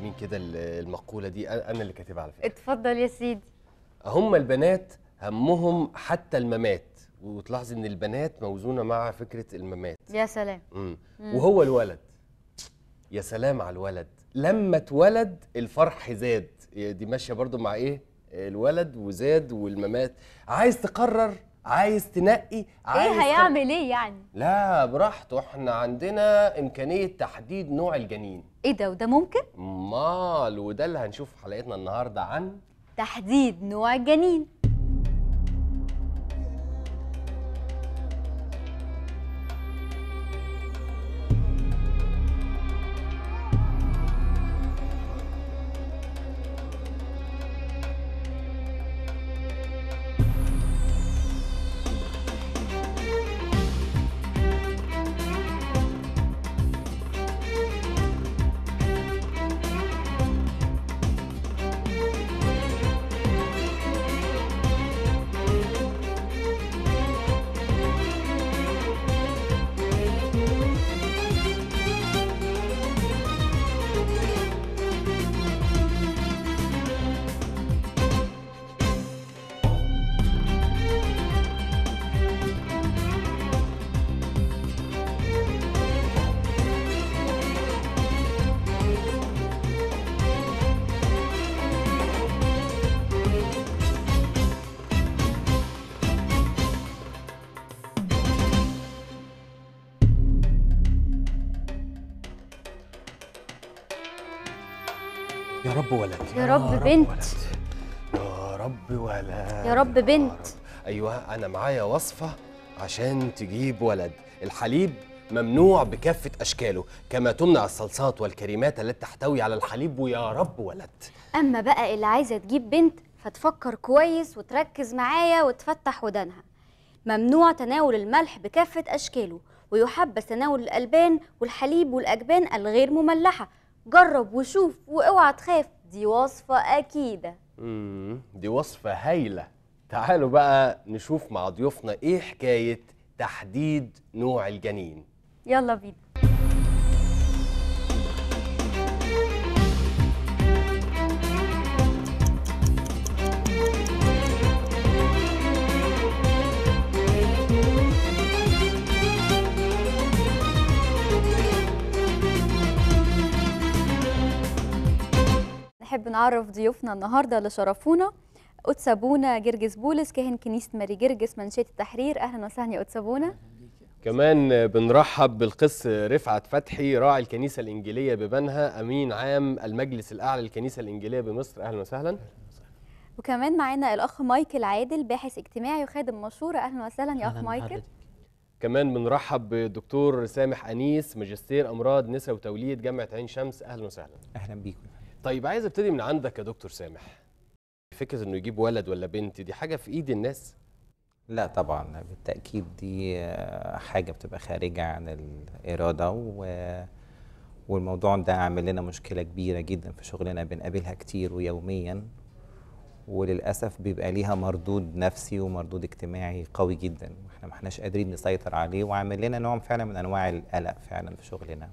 مين كده ال- المقوله دي انا أنا اللي كاتبها على فكره اتفضل يا سيدي هم البنات همهم حتى الممات وتلاحظ ان البنات موزونه مع فكره الممات يا سلام مم. وهو الولد يا سلام على الولد لما اتولد الفرح زاد هي دي ماشيه برضو مع ايه الولد وزاد والممات عايز تقرر عايز تنقي عايز ايه هيعمل ايه يعني لا براحته احنا عندنا امكانيه تحديد نوع الجنين ايه ده وده ممكن مال وده اللي هنشوف في حلقتنا النهارده عن تحديد نوع الجنين يا رب ولد يا رب بنت. ولد. يا رب ولد يا رب بنت. رب. ايوه انا معايا وصفه عشان تجيب ولد الحليب ممنوع بكافة أشكاله كما تمنع الصلصات والكريمات التي تحتوي على الحليب ويا رب ولد اما بقى اللي عايزه تجيب بنت فتفكر كويس وتركز معايا وتفتح ودانها ممنوع تناول الملح بكافه اشكاله ويحبذ تناول الالبان والحليب والاجبان الغير مملحه جرب وشوف واوعى تخاف دي وصفه اكيده مم. دي وصفة هايلة تعالوا بقى نشوف مع ضيوفنا إيه حكاية تحديد نوع الجنين يلا بينا نحب نعرف ضيوفنا النهارده اللي شرفونا قدس ابونا جرجس بولس كاهن كنيسه ماري جرجس منشيه التحرير اهلا وسهلا يا قدس ابونا كمان بنرحب بالقس رفعت فتحي راعي الكنيسة الإنجيلية ببنها أمين عام المجلس الأعلى للكنيسة الإنجيلية بمصر أهلا وسهلا وكمان معانا الاخ مايكل عادل باحث اجتماعي وخادم مشهور اهلا وسهلا يا اخ أهلاً مايكل بحضرتك. كمان بنرحب بالدكتور سامح أنيس ماجستير أمراض نساء وتوليد جامعة عين شمس أهلا وسهلا اهلا بيكم طيب عايز ابتدي من عندك يا دكتور سامح فكرة إنه يجيب ولد ولا بنت دي حاجة في إيد الناس لا طبعا بالتاكيد دي آه، حاجه بتبقى خارجه عن الاراده و والموضوع ده عامل لنا مشكله كبيره جدا في شغلنا بنقابلها كتير ويوميا وللاسف بيبقى ليها مردود نفسي ومردود اجتماعي قوي جدا واحنا ما احناش قادرين نسيطر عليه وعامل لنا نوع فعلا من انواع القلق فعلا في شغلنا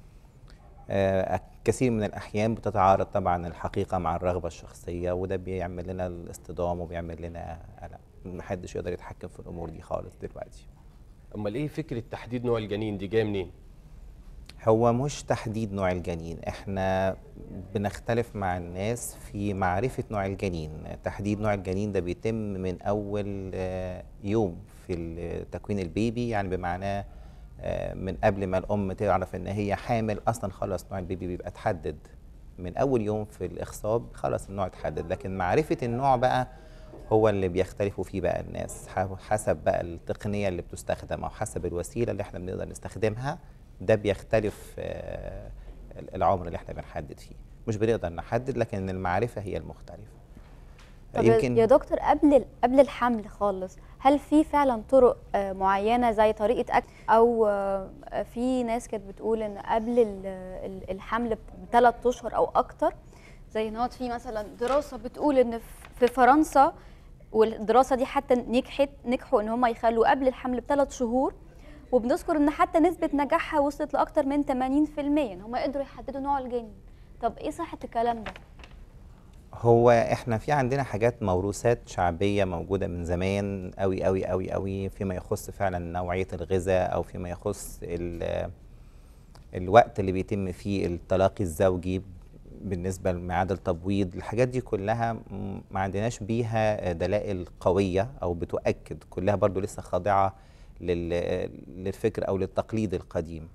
آه، كثير من الأحيان بتتعارض طبعا الحقيقة مع الرغبة الشخصية وده بيعمل لنا الاصطدام وبيعمل لنا قلق محدش يقدر يتحكم في الأمور دي خالص دلوقتي أمال إيه فكرة تحديد نوع الجنين دي جاية منين؟ هو مش تحديد نوع الجنين احنا بنختلف مع الناس في معرفة نوع الجنين تحديد نوع الجنين ده بيتم من أول آه، يوم في ال- تكوين البيبي يعني بمعناه آه، من قبل ما الأم تعرف إن هي حامل أصلا خلاص نوع البيبي بيبقى اتحدد من أول يوم في الإخصاب خلاص النوع اتحدد لكن معرفة النوع بقى هو اللي بيختلفوا فيه بقى الناس ح- حسب بقى التقنية اللي بتستخدم أو حسب الوسيلة اللي احنا بنقدر نستخدمها ده بيختلف آه، العمر اللي احنا بنحدد فيه مش بنقدر نحدد لكن المعرفة هي المختلفة طب يا دكتور قبل ال- قبل الحمل خالص هل في فعلا طرق آه، معينه زي طريقه اكل او آه، في ناس كانت بتقول ان قبل ال- ال- الحمل بثلاث اشهر او اكتر زي ان هو في مثلا دراسه بتقول ان في- في فرنسا والدراسه دي حتى نجحت نجحوا ان هم يخلوا قبل الحمل بثلاث شهور وبنذكر ان حتى نسبه نجاحها وصلت لاكتر من 80% ان هم قدروا يحددوا نوع الجنين طب ايه صحه الكلام ده هو احنا في عندنا حاجات موروثات شعبيه موجوده من زمان قوي قوي قوي قوي فيما يخص فعلا نوعيه الغذاء او فيما يخص الوقت اللي بيتم فيه التلاقي الزوجي بالنسبه لميعاد التبويض الحاجات دي كلها ما عندناش بيها دلائل قويه او بتؤكد كلها برضو لسه خاضعه للفكر او للتقليد القديم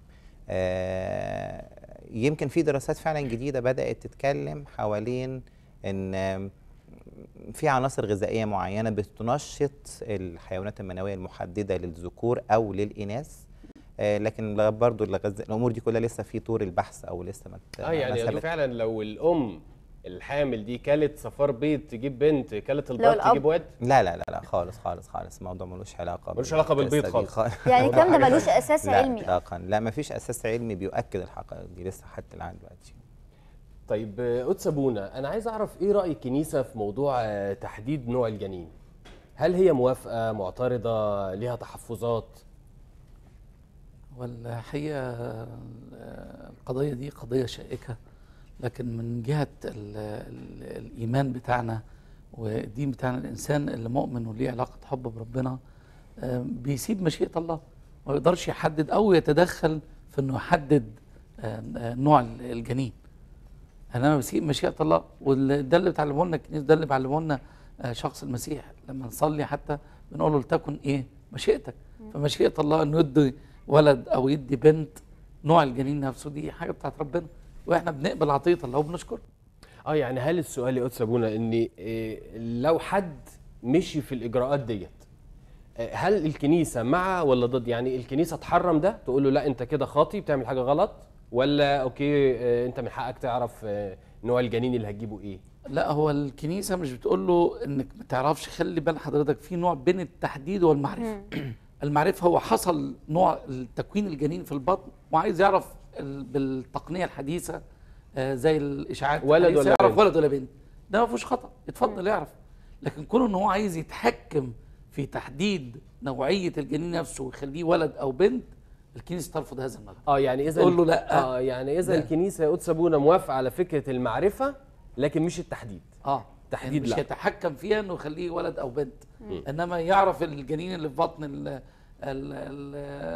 يمكن في دراسات فعلا جديده بدات تتكلم حوالين ان في عناصر غذائيه معينه بتنشط الحيوانات المنويه المحدده للذكور او للاناث آه لكن برضو الامور دي كلها لسه في طور البحث او لسه ما اه يعني, يعني فعلا لو الام الحامل دي كلت صفار بيض تجيب بنت كلت البط تجيب واد لا لا لا لا خالص خالص خالص الموضوع ملوش علاقه ملوش علاقه بالبيض خالص يعني الكلام ده ملوش اساس لا علمي اطلاقا لا ما فيش اساس علمي بيؤكد الحقائق دي لسه حتى الان دلوقتي طيب قدس ابونا انا عايز اعرف ايه راي الكنيسه في موضوع تحديد نوع الجنين هل هي موافقه معترضه ليها تحفظات والحقيقه القضيه دي قضيه شائكه لكن من جهه ال ال الايمان بتاعنا والدين بتاعنا الانسان اللي مؤمن وليه علاقه حب بربنا بيسيب مشيئه الله ما يقدرش يحدد او يتدخل في انه يحدد نوع الجنين انما بسيب مشيئه الله وده اللي بتعلمه لنا الكنيسه ده اللي بيعلمه لنا شخص المسيح لما نصلي حتى بنقول له لتكن ايه مشيئتك فمشيئه الله انه يدي ولد او يدي بنت نوع الجنين نفسه دي حاجه بتاعت ربنا واحنا بنقبل عطيه الله وبنشكره اه يعني هل السؤال يا قدس ابونا ان إيه لو حد مشي في الاجراءات ديت هل الكنيسه مع ولا ضد يعني الكنيسه تحرم ده تقول له لا انت كده خاطي بتعمل حاجه غلط ولا اوكي آه انت من حقك تعرف آه نوع الجنين اللي هتجيبه ايه لا هو الكنيسه مش بتقول له انك ما تعرفش خلي بال حضرتك في نوع بين التحديد والمعرفه المعرفه هو حصل نوع تكوين الجنين في البطن وعايز يعرف بالتقنيه الحديثه آه زي الاشاعات ولد ولا يعرف بنت. ولد ولا بنت ده ما فيهوش خطا اتفضل يعرف لكن كونه ان هو عايز يتحكم في تحديد نوعيه الجنين نفسه ويخليه ولد او بنت الكنيسه ترفض هذا المبدا اه يعني اذا تقول له لا. اه يعني اذا لا. الكنيسه يا قدس ابونا موافقه على فكره المعرفه لكن مش التحديد اه تحديد يعني مش لا. يتحكم فيها انه يخليه ولد او بنت انما يعرف الجنين اللي في بطن ال ال ال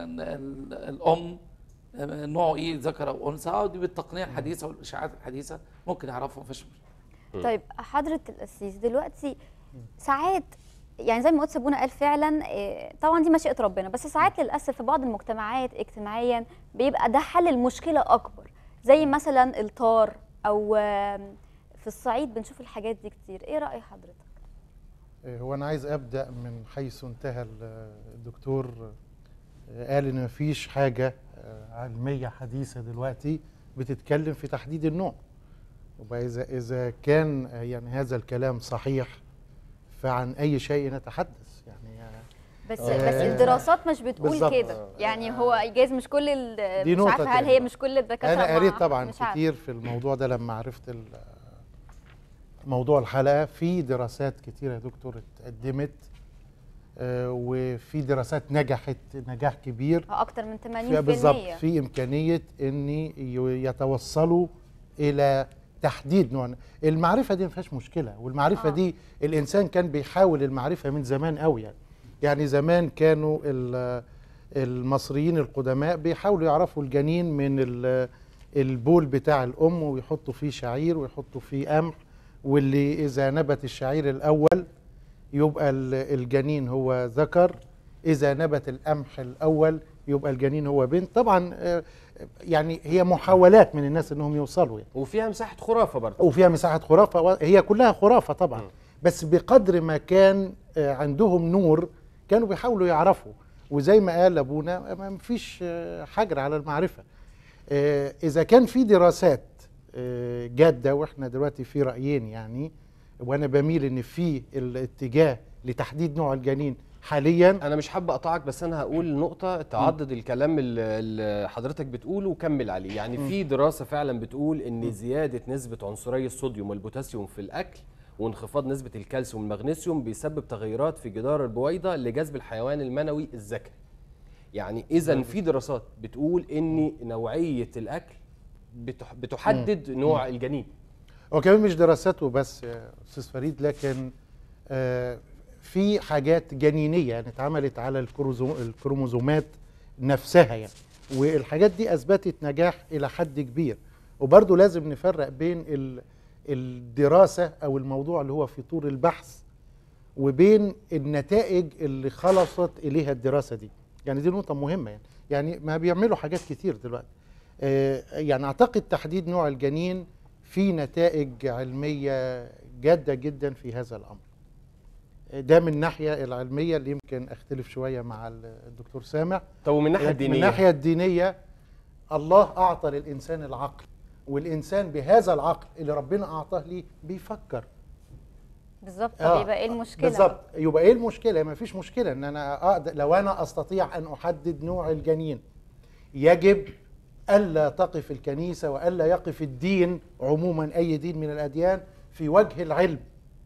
ال الام آه، نوعه ايه ذكر او انثى اه دي بالتقنيه الحديثه والاشاعات الحديثه ممكن يعرفها مفيش مشكله طيب حضرة القسيس دلوقتي ساعات يعني زي ما قلت سابونا قال فعلا إيه، طبعا دي مشيئة ربنا بس ساعات للأسف في بعض المجتمعات اجتماعيا بيبقى ده حل المشكلة أكبر زي مثلا الطار أو آم، في الصعيد بنشوف الحاجات دي كتير إيه رأي حضرتك؟ هو انا عايز ابدا من حيث انتهى ال- الدكتور قال ان مفيش حاجه علميه حديثه دلوقتي بتتكلم في تحديد النوع وبقى اذا اذا كان يعني هذا الكلام صحيح فعن اي شيء نتحدث يعني بس آه. بس الدراسات مش بتقول بالظبط. كده يعني هو جايز مش كل ال- دي مش نقطة عارفة هل تانية هي بقى. مش كل الدكاترة انا قريت مع- طبعا مش عارفة. كتير في الموضوع ده لما عرفت ال- موضوع الحلقه في دراسات كتيره يا دكتور اتقدمت آه، وفي دراسات نجحت نجاح كبير آه، أكتر من 80% في بالظبط في امكانيه ان ي- يتوصلوا الى تحديد نوع المعرفه دي ما فيهاش مشكله والمعرفه آه. آه. دي الانسان كان بيحاول المعرفه من زمان قوي يعني يعني زمان كانوا ال- المصريين القدماء بيحاولوا يعرفوا الجنين من ال- البول بتاع الام ويحطوا فيه شعير ويحطوا فيه قمح واللي اذا نبت الشعير الاول يبقى ال- الجنين هو ذكر اذا نبت القمح الاول يبقى الجنين هو بنت طبعا آه، يعني هي محاولات من الناس انهم يوصلوا يعني وفيها مساحه خرافه برضه وفيها مساحه خرافه و- هي كلها خرافه طبعا م. بس بقدر ما كان آه، عندهم نور كانوا بيحاولوا يعرفوا وزي ما قال ابونا ما فيش آه، حجر على المعرفه آه، اذا كان في دراسات آه، جاده واحنا دلوقتي في رايين يعني وانا بميل ان في الاتجاه لتحديد نوع الجنين حاليا انا مش حابب اقطعك بس انا هقول نقطه تعضد الكلام اللي- اللي حضرتك بتقوله وكمل عليه يعني في دراسه فعلا بتقول ان زياده نسبه عنصري الصوديوم والبوتاسيوم في الاكل وانخفاض نسبه الكالسيوم والمغنيسيوم بيسبب تغيرات في جدار البويضه لجذب الحيوان المنوي الذكري يعني اذا في دراسات بتقول ان نوعيه الاكل بتح- بتحدد نوع الجنين هو كمان مش دراسات وبس يا استاذ فريد لكن آه، في حاجات جنينيه يعني اتعملت على الكروزو- الكروموزومات نفسها يعني والحاجات دي اثبتت نجاح الى حد كبير وبرضه لازم نفرق بين ال- الدراسه او الموضوع اللي هو في طور البحث وبين النتائج اللي خلصت اليها الدراسه دي يعني دي نقطه مهمه يعني يعني ما بيعملوا حاجات كتير دلوقتي آه، يعني اعتقد تحديد نوع الجنين في نتائج علميه جاده جدا في هذا الامر آه، ده من الناحيه العلميه اللي يمكن اختلف شويه مع الدكتور سامع طب ومن الناحيه لكن الدينيه من الناحيه الدينيه الله اعطى للانسان العقل والانسان بهذا العقل اللي ربنا اعطاه ليه بيفكر بالظبط آه، طب يبقى ايه المشكله بالظبط يبقى ايه المشكله ما فيش مشكله ان انا أقدر لو انا استطيع ان احدد نوع الجنين يجب الا تقف الكنيسه والا يقف الدين عموما اي دين من الاديان في وجه العلم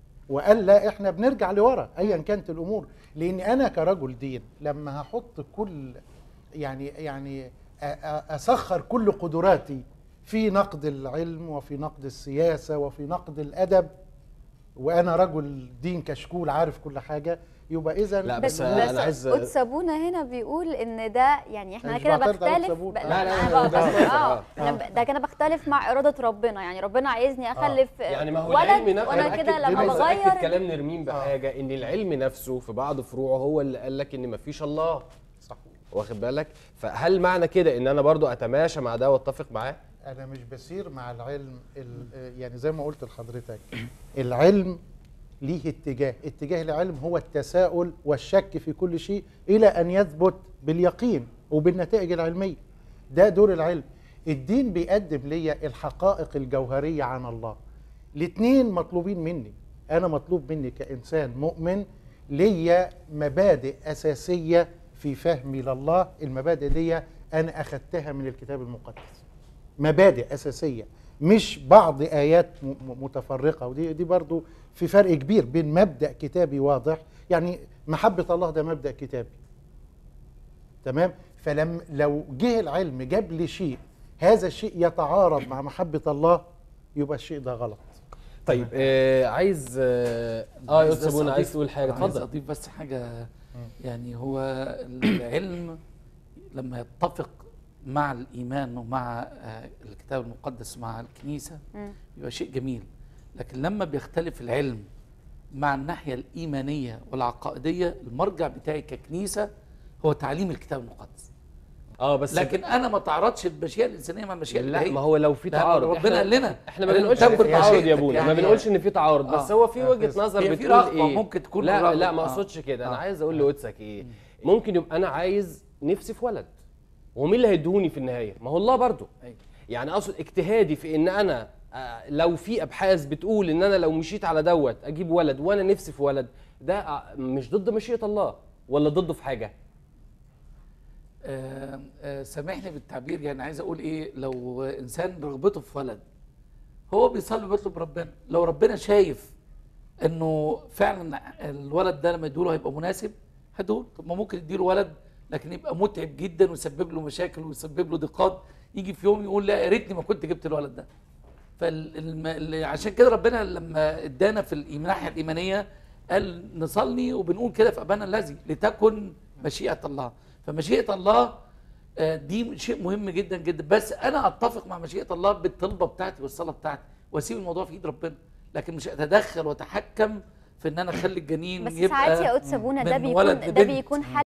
والا احنا بنرجع لورا ايا كانت الامور لان انا كرجل دين لما هحط كل يعني يعني أ- أ- اسخر كل قدراتي في نقد العلم وفي نقد السياسه وفي نقد الادب وانا رجل دين كشكول عارف كل حاجه يبقى اذا لا، بس بس أنا عايز- بس قدس ابونا هنا بيقول ان ده يعني احنا أنا مش كده بعترض على قدس بختلف أبونا. ب- لا، لا، أنا لا، بقى- ده بس- آه. اه أنا ب- ده كده بختلف مع اراده ربنا يعني ربنا عايزني اخلف يعني ما هو ولد العلم نفسه وانا أنا كده بأكد- لما عايز أأكد بغير كلام نرمين بحاجه ان العلم نفسه في بعض فروعه هو اللي قال لك ان مفيش الله صح واخد بالك فهل معنى كده ان انا برضو اتماشى مع ده واتفق معاه انا مش بسير مع العلم ال- يعني زي ما قلت لحضرتك العلم ليه اتجاه اتجاه العلم هو التساؤل والشك في كل شيء الى ان يثبت باليقين وبالنتائج العلميه ده دور العلم الدين بيقدم لي الحقائق الجوهريه عن الله الاثنين مطلوبين مني انا مطلوب مني كانسان مؤمن ليا مبادئ اساسيه في فهمي لله المبادئ دي انا اخذتها من الكتاب المقدس مبادئ اساسيه مش بعض ايات م- م- متفرقه ودي دي برضو في فرق كبير بين مبدا كتابي واضح يعني محبه الله ده مبدا كتابي تمام فلم لو جه العلم جاب لي شيء هذا الشيء يتعارض مع محبه الله يبقى الشيء ده غلط طيب آه عايز اه آه، يا عايز استاذ بس بونا عايز أضيف- تقول حاجه عايز اتفضل اضيف بس حاجه يعني هو العلم لما يتفق مع الايمان ومع آه، الكتاب المقدس مع الكنيسه مم. يبقى شيء جميل لكن لما بيختلف العلم مع الناحيه الايمانيه والعقائديه المرجع بتاعي ككنيسه هو تعليم الكتاب المقدس اه بس لكن انا ما تعرضش المشيئه الانسانيه مع المشيئه لا الالهيه ما هو لو في لأن تعارض ربنا إحنا- قال لنا احنا ما قال بنقولش تكن ان في تعارض يا ابونا ما يعني- بنقولش ان في تعارض بس آه. هو في آه، وجهه بس نظر هي في بتقول رغبة، ايه ممكن تكون لا رغبة. لا ما آه. اقصدش كده انا آه. عايز اقول لقدسك ايه ممكن يبقى انا عايز نفسي في ولد ومين اللي هيدوني في النهايه ما هو الله برضو أيوة. يعني اقصد اجتهادي في ان انا آه، لو في ابحاث بتقول ان انا لو مشيت على دوت اجيب ولد وانا نفسي في ولد ده آه، مش ضد مشيئه الله ولا ضده في حاجه آه، آه، سامحني بالتعبير يعني عايز اقول ايه لو انسان رغبته في ولد هو بيصلي وبيطلب ربنا لو ربنا شايف انه فعلا الولد ده لما يدوله هيبقى مناسب هدول طب ما ممكن يديله ولد لكن يبقى متعب جدا ويسبب له مشاكل ويسبب له ضيقات يجي في يوم يقول لا يا ريتني ما كنت جبت الولد ده فعشان كده ربنا لما ادانا في الإيمان- الناحيه الايمانيه قال نصلي وبنقول كده في ابانا الذي لتكن مشيئه الله فمشيئه الله آه، دي شيء مهم جدا جدا بس انا اتفق مع مشيئه الله بالطلبه بتاعتي والصلاه بتاعتي واسيب الموضوع في ايد ربنا لكن مش اتدخل واتحكم في ان انا اخلي الجنين بس يبقى ساعات يا قدس ابونا ده من بيكون ولد ده لبنت. بيكون حل